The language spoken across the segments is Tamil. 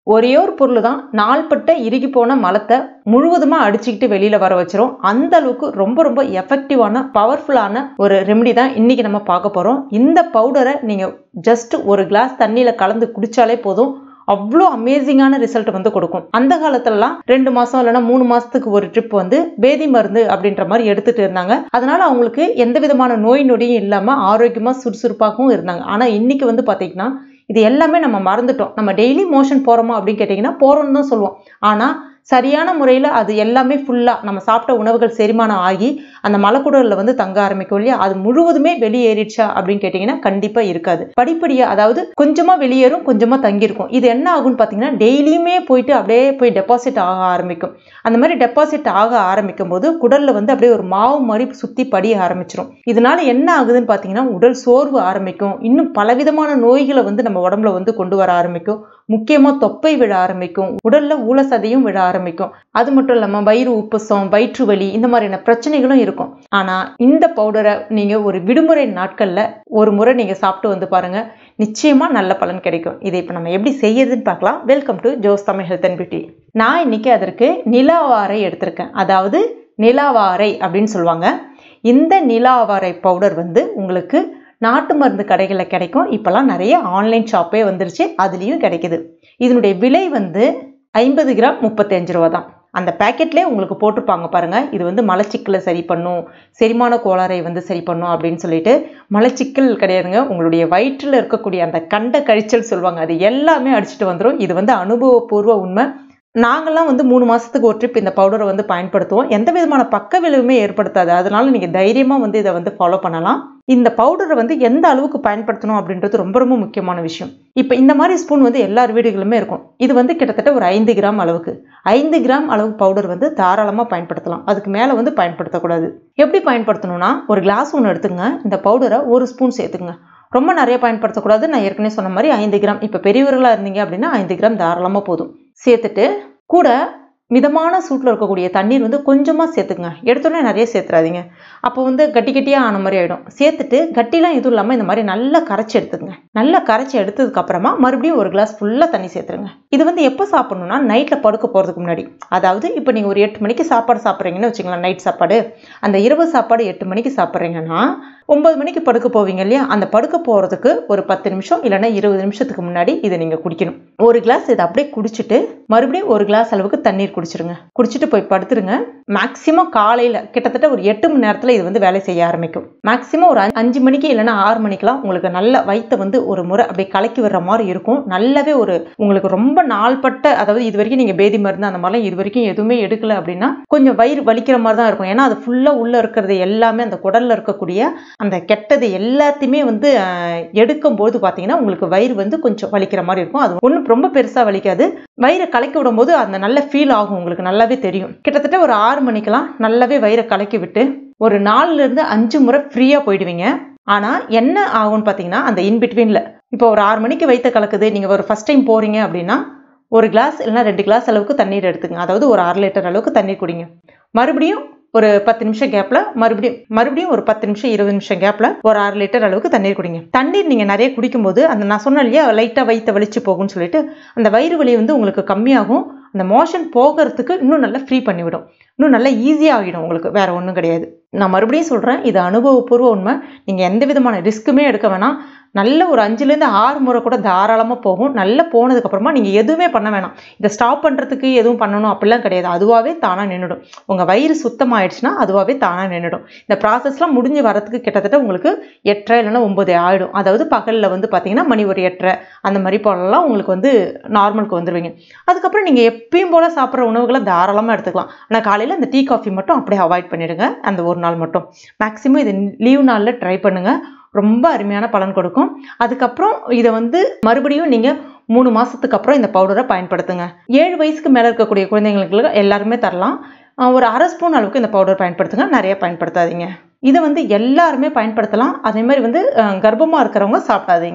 ஒரே ஒரு பொருள் தான் நாள்பட்ட இறுகி போன மலத்தை முழுவதுமாக அடிச்சுக்கிட்டு வெளியில் வர வச்சிரும் அந்த அளவுக்கு ரொம்ப ரொம்ப எஃபெக்டிவான பவர்ஃபுல்லான ஒரு ரெமெடி தான் இன்றைக்கி நம்ம பார்க்க போகிறோம் இந்த பவுடரை நீங்கள் ஜஸ்ட் ஒரு கிளாஸ் தண்ணியில் கலந்து குடித்தாலே போதும் அவ்வளோ அமேசிங்கான ரிசல்ட் வந்து கொடுக்கும் அந்த காலத்துலலாம் ரெண்டு மாதம் இல்லைன்னா மூணு மாதத்துக்கு ஒரு ட்ரிப் வந்து பேதி மருந்து அப்படின்ற மாதிரி எடுத்துட்டு இருந்தாங்க அதனால அவங்களுக்கு எந்த விதமான நோய் நொடியும் இல்லாமல் ஆரோக்கியமாக சுறுசுறுப்பாகவும் இருந்தாங்க ஆனால் இன்னைக்கு வந்து பார்த்தீங்கன்னா இது எல்லாமே நம்ம மறந்துட்டோம் நம்ம டெய்லி மோஷன் போகிறோமா அப்படின்னு கேட்டிங்கன்னா போகிறோம்னு தான் சொல்லுவோம் ஆனால் சரியான முறையில் அது எல்லாமே ஃபுல்லாக நம்ம சாப்பிட்ட உணவுகள் செரிமானம் ஆகி அந்த மலக்குடலில் வந்து தங்க ஆரம்பிக்கும் இல்லையா அது முழுவதுமே வெளியேறிடுச்சா அப்படின்னு கேட்டிங்கன்னா கண்டிப்பாக இருக்காது படிப்படியாக அதாவது கொஞ்சமாக வெளியேறும் கொஞ்சமாக தங்கியிருக்கும் இது என்ன ஆகும்னு பார்த்தீங்கன்னா டெய்லியுமே போயிட்டு அப்படியே போய் டெபாசிட் ஆக ஆரம்பிக்கும் அந்த மாதிரி டெபாசிட் ஆக ஆரம்பிக்கும் போது குடலில் வந்து அப்படியே ஒரு மாவு மாதிரி சுற்றி படிய ஆரம்பிச்சிடும் இதனால என்ன ஆகுதுன்னு பார்த்தீங்கன்னா உடல் சோர்வு ஆரம்பிக்கும் இன்னும் பலவிதமான நோய்களை வந்து நம்ம உடம்புல வந்து கொண்டு வர ஆரம்பிக்கும் முக்கியமாக தொப்பை விழ ஆரம்பிக்கும் உடலில் ஊழசதையும் விழ ஆரம்பிக்கும் அது மட்டும் இல்லாமல் வயிறு உப்புசம் வயிற்று வலி இந்த மாதிரியான பிரச்சனைகளும் இருக்கும் ஆனால் இந்த பவுடரை நீங்கள் ஒரு விடுமுறை நாட்களில் ஒரு முறை நீங்கள் சாப்பிட்டு வந்து பாருங்கள் நிச்சயமாக நல்ல பலன் கிடைக்கும் இதை இப்போ நம்ம எப்படி செய்யறதுன்னு பார்க்கலாம் welcome to Jo's Tamil health and beauty நான் இன்னைக்கு அதற்கு நிலாவாரை எடுத்திருக்கேன் அதாவது நிலாவாரை அப்படின்னு சொல்லுவாங்க இந்த நிலாவாரை பவுடர் வந்து உங்களுக்கு நாட்டு மருந்து கடைகளில் கிடைக்கும் இப்போல்லாம் நிறைய ஆன்லைன் ஷாப்பே வந்துருச்சு அதுலேயும் கிடைக்குது இதனுடைய விலை வந்து ஐம்பது கிராம் முப்பத்தஞ்சு ரூபா தான் அந்த பேக்கெட்லேயே உங்களுக்கு போட்டிருப்பாங்க பாருங்கள் இது வந்து மலச்சிக்கலை சரி பண்ணும் செரிமான கோளாறை வந்து சரி பண்ணும் அப்படின்னு சொல்லிட்டு மலச்சிக்கல் கிடையாதுங்க உங்களுடைய வயிற்றில் இருக்கக்கூடிய அந்த கண்ட கழிச்சல் சொல்லுவாங்க அது எல்லாமே அடிச்சுட்டு வந்துடும் இது வந்து அனுபவபூர்வ உண்மை நாங்கள்லாம் வந்து மூணு மாதத்துக்கு ஒரு ட்ரிப் இந்த பவுடரை வந்து பயன்படுத்துவோம் எந்த விதமான பக்க விளைவுமே ஏற்படுத்தாது அதனால நீங்கள் தைரியமாக வந்து இதை வந்து ஃபாலோ பண்ணலாம் இந்த பவுடரை வந்து எந்த அளவுக்கு பயன்படுத்தணும் அப்படின்றது ரொம்ப ரொம்ப முக்கியமான விஷயம் இப்போ இந்த மாதிரி ஸ்பூன் வந்து எல்லார் வீடுகளுமே இருக்கும் இது வந்து கிட்டத்தட்ட ஒரு ஐந்து கிராம் அளவுக்கு ஐந்து கிராம் அளவு பவுடர் வந்து தாராளமாக பயன்படுத்தலாம் அதுக்கு மேலே வந்து பயன்படுத்தக்கூடாது எப்படி பயன்படுத்தணும்னா ஒரு கிளாஸ் ஒன்று எடுத்துங்க இந்த பவுடரை ஒரு ஸ்பூன் சேர்த்துக்குங்க ரொம்ப நிறைய பயன்படுத்தக்கூடாது நான் ஏற்கனவே சொன்ன மாதிரி ஐந்து கிராம் இப்போ பெரியவர்களாக இருந்தீங்க அப்படின்னா ஐந்து கிராம் தாராளமாக போதும் சேர்த்துட்டு கூட மிதமான சூட்டில் இருக்கக்கூடிய தண்ணீர் வந்து கொஞ்சமாக சேர்த்துக்குங்க எடுத்தோடனே நிறைய சேர்த்துறாதீங்க அப்போ வந்து கட்டி கட்டியாக ஆன மாதிரி ஆகிடும் சேர்த்துட்டு கட்டிலாம் எதுவும் இல்லாமல் இந்த மாதிரி நல்லா கரைச்சி எடுத்துக்கங்க நல்லா கரைச்சி எடுத்ததுக்கப்புறமா மறுபடியும் ஒரு கிளாஸ் ஃபுல்லாக தண்ணி சேர்த்துருங்க இது வந்து எப்போ சாப்பிட்ணுன்னா நைட்டில் படுக்க போகிறதுக்கு முன்னாடி அதாவது இப்போ நீங்கள் ஒரு எட்டு மணிக்கு சாப்பாடு சாப்பிட்றீங்கன்னு வச்சுக்கலாம் நைட் சாப்பாடு அந்த இரவு சாப்பாடு எட்டு மணிக்கு சாப்பிட்றீங்கன்னா ஒன்பது மணிக்கு படுக்க போவீங்க இல்லையா அந்த படுக்க போகிறதுக்கு ஒரு பத்து நிமிஷம் இல்லைன்னா இருபது நிமிஷத்துக்கு முன்னாடி இதை நீங்கள் குடிக்கணும் ஒரு கிளாஸ் இதை அப்படியே குடிச்சிட்டு மறுபடியும் ஒரு கிளாஸ் அளவுக்கு தண்ணீர் குடிச்சிருங்க குடிச்சிட்டு போய் படுத்துருங்க மேக்ஸிமம் காலையில் கிட்டத்தட்ட ஒரு எட்டு மணி நேரத்தில் இது வந்து வேலை செய்ய ஆரம்பிக்கும் மேக்ஸிமம் ஒரு அஞ்சு மணிக்கு இல்லைன்னா ஆறு மணிக்கெலாம் உங்களுக்கு நல்ல வயிற்றை வந்து ஒரு முறை அப்படியே கலக்கி விடுற மாதிரி இருக்கும் நல்லாவே ஒரு உங்களுக்கு ரொம்ப நாள்பட்ட அதாவது இது வரைக்கும் நீங்கள் பேதி மருந்து அந்த மாதிரிலாம் இது வரைக்கும் எதுவுமே எடுக்கல அப்படின்னா கொஞ்சம் வயிறு வலிக்கிற மாதிரி தான் இருக்கும் ஏன்னா அது ஃபுல்லாக உள்ளே இருக்கிறது எல்லாமே அந்த குடலில் இருக்கக்கூடிய அந்த கெட்டது எல்லாத்தையுமே வந்து எடுக்கும்போது பார்த்தீங்கன்னா உங்களுக்கு வயிறு வந்து கொஞ்சம் வலிக்கிற மாதிரி இருக்கும் அது ஒன்றும் ரொம்ப பெருசாக வலிக்காது வயிறை கலக்கி விடும்போது அந்த நல்ல ஃபீல் ஆகும் உங்களுக்கு நல்லாவே தெரியும் கிட்டத்தட்ட ஒரு ஆறு மணிக்கெல்லாம் நல்லாவே வயிறை கலக்கி விட்டு ஒரு நாலுலேருந்து அஞ்சு முறை ஃப்ரீயாக போயிடுவீங்க ஆனால் என்ன ஆகும்னு பார்த்தீங்கன்னா அந்த இன்பிட்வீனில் இப்போ ஒரு ஆறு மணிக்கு வயிற்ற கலக்குது நீங்கள் ஒரு ஃபஸ்ட் டைம் போகிறீங்க அப்படின்னா ஒரு கிளாஸ் இல்லைனா ரெண்டு கிளாஸ் அளவுக்கு தண்ணீர் எடுத்துங்க அதாவது ஒரு அரை லிட்டர் அளவுக்கு தண்ணீர் குடிங்க மறுபடியும் ஒரு பத்து நிமிஷம் கேப்பில் மறுபடியும் மறுபடியும் ஒரு பத்து நிமிஷம் இருபது நிமிஷம் கேப்பில் ஒரு அரை லிட்டர் அளவுக்கு தண்ணீர் குடிங்க தண்ணீர் நீங்கள் நிறைய குடிக்கும்போது அந்த நான் சொன்னேன் இல்லையா லைட்டாக வயிற்ற வலிச்சு போகும்னு சொல்லிட்டு அந்த வயிறு வலி வந்து உங்களுக்கு கம்மியாகும் அந்த மோஷன் போகிறதுக்கு இன்னும் நல்லா ஃப்ரீ பண்ணிவிடும் இன்னும் நல்லா ஈஸியாக ஆகிடும் உங்களுக்கு வேறு ஒன்றும் கிடையாது நான் மறுபடியும் சொல்கிறேன் இது அனுபவபூர்வ உண்மை நீங்கள் எந்த விதமான ரிஸ்க்குமே எடுக்க வேணாம் நல்ல ஒரு அஞ்சுலேருந்து ஆறு முறை கூட தாராளமாக போகும் நல்லா போனதுக்கப்புறமா நீங்கள் எதுவுமே பண்ண வேணாம் இதை ஸ்டாப் பண்ணுறதுக்கு எதுவும் பண்ணணும் அப்படிலாம் கிடையாது அதுவாகவே தானாக நின்றுடும் உங்கள் வயிறு சுத்தமாயிடுச்சுன்னா அதுவாகவே தானாக நின்றுடும் இந்த ப்ராசஸ்லாம் முடிஞ்சு வரதுக்கு கிட்டத்தட்ட உங்களுக்கு எட்டரை இல்லைன்னா ஒம்பது ஆகிடும் அதாவது பகலில் வந்து பார்த்தீங்கன்னா மணி ஒரு எட்டரை அந்த மாதிரி போலலாம் உங்களுக்கு வந்து நார்மலுக்கு வந்துடுவீங்க அதுக்கப்புறம் நீங்கள் எப்பயும் போல் சாப்பிட்ற உணவுகளை தாராளமாக எடுத்துக்கலாம் ஆனால் காலையில் அந்த டீ காஃபி மட்டும் அப்படியே அவாய்ட் பண்ணிடுங்க அந்த ஒரு நாள் மட்டும் மேக்ஸிமம் இது லீவ் நாளில் ட்ரை பண்ணுங்கள் ரொம்ப அருமையான பலன் கொடுக்கும் அதுக்கப்புறம் இதை வந்து மறுபடியும் நீங்கள் மூணு மாதத்துக்கு அப்புறம் இந்த பவுடரை பயன்படுத்துங்க ஏழு வயசுக்கு மேலே இருக்கக்கூடிய குழந்தைங்களுக்கு எல்லாருமே தரலாம் ஒரு அரை ஸ்பூன் அளவுக்கு இந்த பவுடர் பயன்படுத்துங்க நிறைய பயன்படுத்தாதீங்க இதை வந்து எல்லாருமே பயன்படுத்தலாம் அதே மாதிரி வந்து கர்ப்பமாக இருக்கிறவங்க சாப்பிடாதீங்க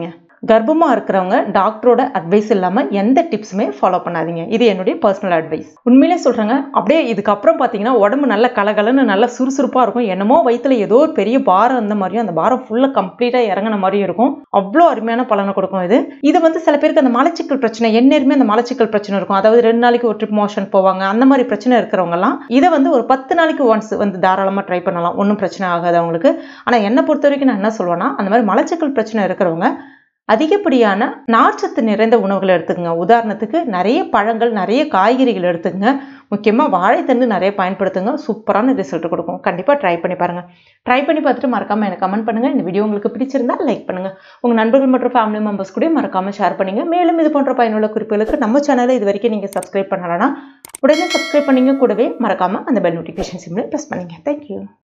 கர்ப்பமாக இருக்கிறவங்க டாக்டரோட அட்வைஸ் இல்லாமல் எந்த டிப்ஸுமே ஃபாலோ பண்ணாதீங்க இது என்னுடைய பர்சனல் அட்வைஸ் உண்மையிலே சொல்கிறேங்க அப்படியே இதுக்கப்புறம் பார்த்தீங்கன்னா உடம்பு நல்ல கலகலன்னு நல்லா சுறுசுறுப்பாக இருக்கும் என்னமோ வயிற்றுல ஏதோ ஒரு பெரிய பாரம் அந்த மாதிரியும் அந்த பாரம் ஃபுல்லாக கம்ப்ளீட்டாக இறங்கின மாதிரியும் இருக்கும் அவ்வளோ அருமையான பலனை கொடுக்கும் இது இது வந்து சில பேருக்கு அந்த மலச்சிக்கல் பிரச்சனை எந்நேரமே அந்த மலச்சிக்கல் பிரச்சனை இருக்கும் அதாவது ரெண்டு நாளைக்கு ஒரு ட்ரிப் மோஷன் போவாங்க அந்த மாதிரி பிரச்சனை இருக்கிறவங்கலாம் இதை வந்து ஒரு பத்து நாளைக்கு ஒன்ஸ் வந்து தாராளமாக ட்ரை பண்ணலாம் ஒன்றும் பிரச்சனை ஆகாது அவங்களுக்கு ஆனால் என்னை பொறுத்த வரைக்கும் நான் என்ன சொல்லுவேன்னா அந்த மாதிரி மலச்சிக்கல் பிரச்சனை இருக்கிறவங்க அதிகப்படியான நார்ச்சத்து நிறைந்த உணவுகளை எடுத்துக்கங்க உதாரணத்துக்கு நிறைய பழங்கள் நிறைய காய்கறிகள் எடுத்துக்கங்க முக்கியமாக வாழைத்தண்டு நிறைய பயன்படுத்துங்க சூப்பரான ரிசல்ட் கொடுக்கும் கண்டிப்பாக ட்ரை பண்ணி பாருங்கள் ட்ரை பண்ணி பார்த்துட்டு மறக்காமல் எனக்கு கமெண்ட் பண்ணுங்கள் இந்த வீடியோ உங்களுக்கு பிடிச்சிருந்தா லைக் பண்ணுங்கள் உங்கள் நண்பர்கள் மற்றும் ஃபேமிலி மெம்பர்ஸ் கூட மறக்காமல் ஷேர் பண்ணுங்கள் மேலும் இது போன்ற பயனுள்ள குறிப்புகளுக்கு நம்ம சேனலை இது வரைக்கும் நீங்கள் சப்ஸ்கிரைப் பண்ணலன்னா உடனே சப்ஸ்கிரைப் பண்ணிங்க கூடவே மறக்காமல் அந்த பெல் நோட்டிஃபிகேஷன் சிம்மில் ப்ரெஸ் பண்ணுங்கள் தேங்க்யூ